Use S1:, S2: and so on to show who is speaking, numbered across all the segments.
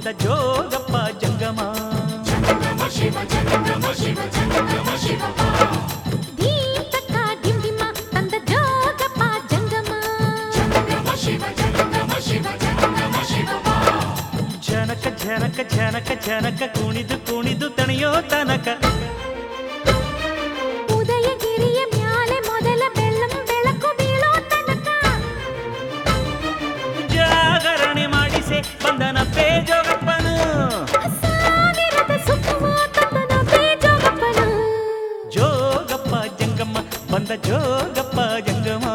S1: ಬಂದ ಜೋಗಪ್ಪ ಜಂಗಮ
S2: ಧೀತಕ್ಕ ಡಿಂಡಿಮ ತಂದ ಜೋಗಪ್ಪ ಜಂಗಮ
S1: ಜನಕ ಜನಕ ಜನಕ ಜನಕ ಕುಣಿದು ಕುಣಿದು ತಣಿಯೋ ತನಕ
S2: ಉದಯಗಿರಿಯ ಮ್ಯಾಲೆ ಮೊದಲ ಬೆಳ್ಳಂ ಬೆಳಕು ಬೀಳೋ ತನಕ
S1: ಜಾಗರಣೆ ಮಾಡಿಸೆ ಬಂದನ ಪೇ ಜೋಗಪ್ಪನು
S2: ಸಾವಿರದ ಸುಖವ ತಂದನ ಬೇಜೋಗಪ್ಪನು
S1: ಜೋಗಪ್ಪ ಜಂಗಮ್ಮ ಬಂದ ಜೋಗಪ್ಪ ಜಂಗಮ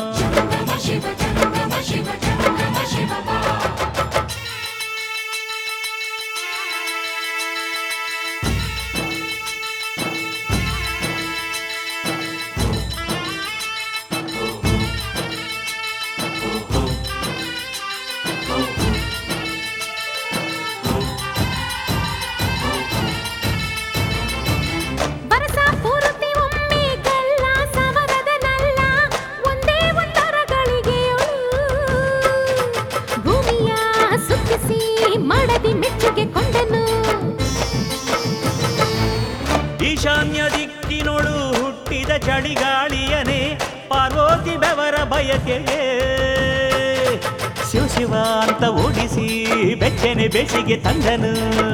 S2: ಬರಸ ಪೂರ್ತಿ ಒಮ್ಮೆ ಗಲ್ಲ ಸವರದ ನಲ್ಲ ಒಂದೇ ಒಂದರಗಳಿಗೆಯು ಭೂಮಿಯ ಸುತ್ತಿಸಿ ಮಡದಿ ಮೆಚ್ಚುಗೆ ಕೊಂಡನು
S1: ಈಶಾನ್ಯ ದಿಕ್ಕಿನೊಳು ಹುಟ್ಟಿದ ಚಳಿಗಾಳಿಯನೇ ಪಾರ್ವತಿ ಬೆವರ ಬಯಕೆಗೆ ಶಿವ ಶಿವ ಅಂತ ಓಡಿಸಿ ಬೆಚ್ಚನೆ ಬೇಸಿಗೆ ತಂದನು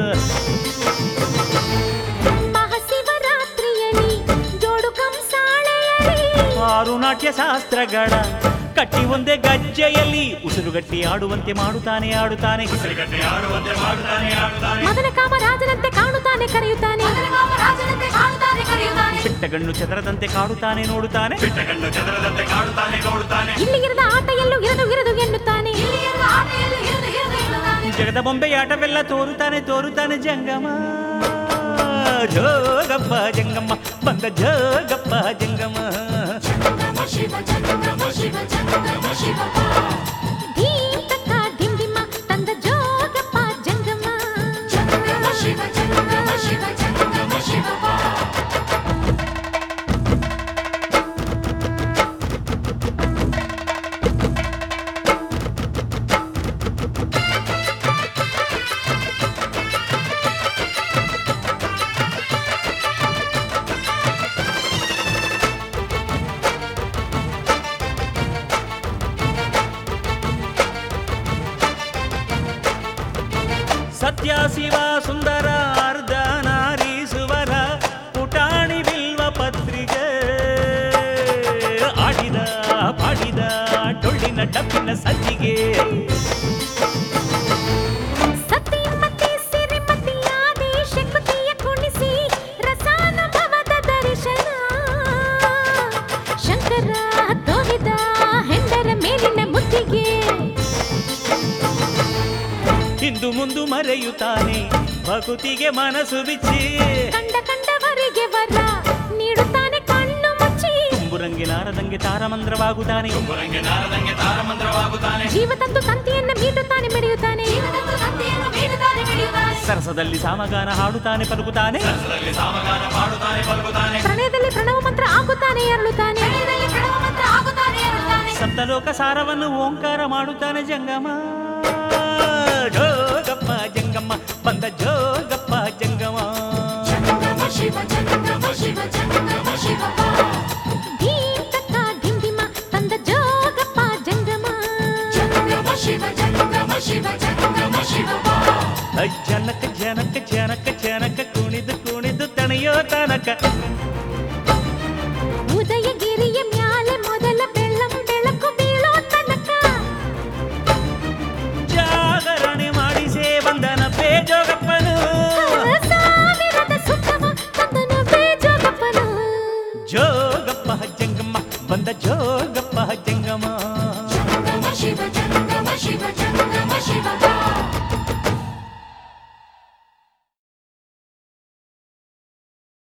S2: ಮಹಾಶಿವರಾತ್ರಿಯಲಿ ಜೋಡು ಕಂಸಾಳೆಯಲಿ
S1: ಆರು ನಾಟ್ಯ ಶಾಸ್ತ್ರಗಳ ಕಟ್ಟಿ ಒಂದೇ ಗಜ್ಜೆಯಲ್ಲಿ ಉಸಿರುಗಟ್ಟಿ ಆಡುವಂತೆ ಮಾಡುತ್ತಾನೆ ಆಡುತ್ತಾನೆ
S2: ಮದನ ಕಾಮರಾಜನಂತೆ ಕಾಣುತ್ತಾನೆ ಕರೆಯುತ್ತಾನೆ
S1: ಚಿಟ್ಟಗಣ್ಣು ಚದರದಂತೆ ಕಾಡುತ್ತಾನೆ ನೋಡುತ್ತಾನೆ
S2: ಇಲ್ಲಿಗಿರದ ಆಟ ಎಲ್ಲೂ ಇರದು ಇರದು ಎನ್ನುತ್ತಾನೆ
S1: ಜಗದ ಬೊಂಬೆ ಆಟವೆಲ್ಲ ತೋರುತ್ತಾನೆ ತೋರುತ್ತಾನೆ ಜಂಗಮ ಜೋಗಪ್ಪ ಜಂಗಮ್ಮ ಬಂದ ಜೋಗಪ್ಪ ಜಂಗಮ
S2: ಧೀತಕ್ಕ ಡಿಂಡಿಮ ತಂದ ಜೋಗಪ್ಪ ಜಂಗಮ
S1: ಸತ್ಯ ಶಿವ ಸುಂದರ ಅರ್ಧ ನಾರೀಸುವರ ಪುಟಾಣಿ ಬಿಲ್ವ ಪತ್ರಿಕೆ ಆಡಿದ ಪಾಡಿದ ಡೊಳ್ಳಿನ ಡಬ್ಬಿನ ಸಜ್ಜಿಗೆ
S2: ಸತಿಮತಿ ಸಿರಿಮತಿಯಾದಿ ಶಕುತಿಯ ಕುಣಿಸಿ ರಸಾನುಭವದ ದರ್ಶನ ಶಂಕರ ತೋರಿದ ಹೆಂಡರ ಮೇಲಿನ ಮುದ್ದಿಗೆ
S1: ಇಂದು ಮುಂದು ಮರೆಯುತ್ತಾನೆ ಭಕುತಿಗೆ ಮನಸ್ಸು ಬಿಚ್ಚಿ
S2: ಕಂಡ ಕಂಡವರಿಗೆ ವರ ನೀಡುತ್ತಾನೆ ಕಣ್ಣು ಮುಚ್ಚಿ
S1: ತುಂಬುರಂಗೆ ನಾರದಂಗೆ ತಾರಮಂದ್ರವಾಗುತ್ತಾನೆ
S2: ಜೀವ ತಂದು ತಂತಿಯನ್ನು ಮೀಟುತ್ತಾನೆ ಮಿಡಿಯುತ್ತಾನೆ
S1: ಸರಸದಲ್ಲಿ ಸಾಮಗಾನ ಹಾಡುತ್ತಾನೆ ಪಲುಕುತ್ತಾನೆ
S2: ಪ್ರಣಯದಲ್ಲಿ ಪ್ರಣವ ಮಂತ್ರ ಆಗುತ್ತಾನೆ ಅರಳುತ್ತಾನೆ
S1: ಸಪ್ತಲೋಕ ಸಾರವನ್ನು ಓಂಕಾರ ಮಾಡುತ್ತಾನೆ ಜಂಗಮ ಜೋಗಪ್ಪ ಜಂಗಮ್ಮ ಬಂದ ಜೋಗಪ್ಪ ಜಂಗಮ
S2: ಧೀತಕ್ಕ ಡಿಂಡಿಮ ತಂದ ಜೋಗಪ್ಪ ಜಂಗಮ
S1: ಜನಕ ಜನಕ ಜನಕ ಜನಕ ಕುಣಿದು ಕುಣಿದು ತಣಿಯೋ ತನಕ
S2: ಉದಯಗಿರಿಯ ಮ್ಯಾಲೆ ಮೊದಲ ಬೆಳ್ಳಂ ಬೆಳಕು ಬೀಳೋ ತನಕ
S1: ಜಾಗರಣೆ ಮಾಡಿಸೇ ಬಂದನ ಪೇ ಜೋಗಪ್ಪನು
S2: ಸಾವಿರದ ಸುಖವ ತಂದನು ಬೇಜೋಗಪ್ಪನು
S1: ಜೋಗಪ್ಪ ಜಂಗಮ್ಮ ಬಂದ ಜೋಗಪ್ಪ ಜಂಗಮ
S2: ಶಿವ ಜಂಗಮ ಶಿವ ಜಂಗಮ ಶಿವ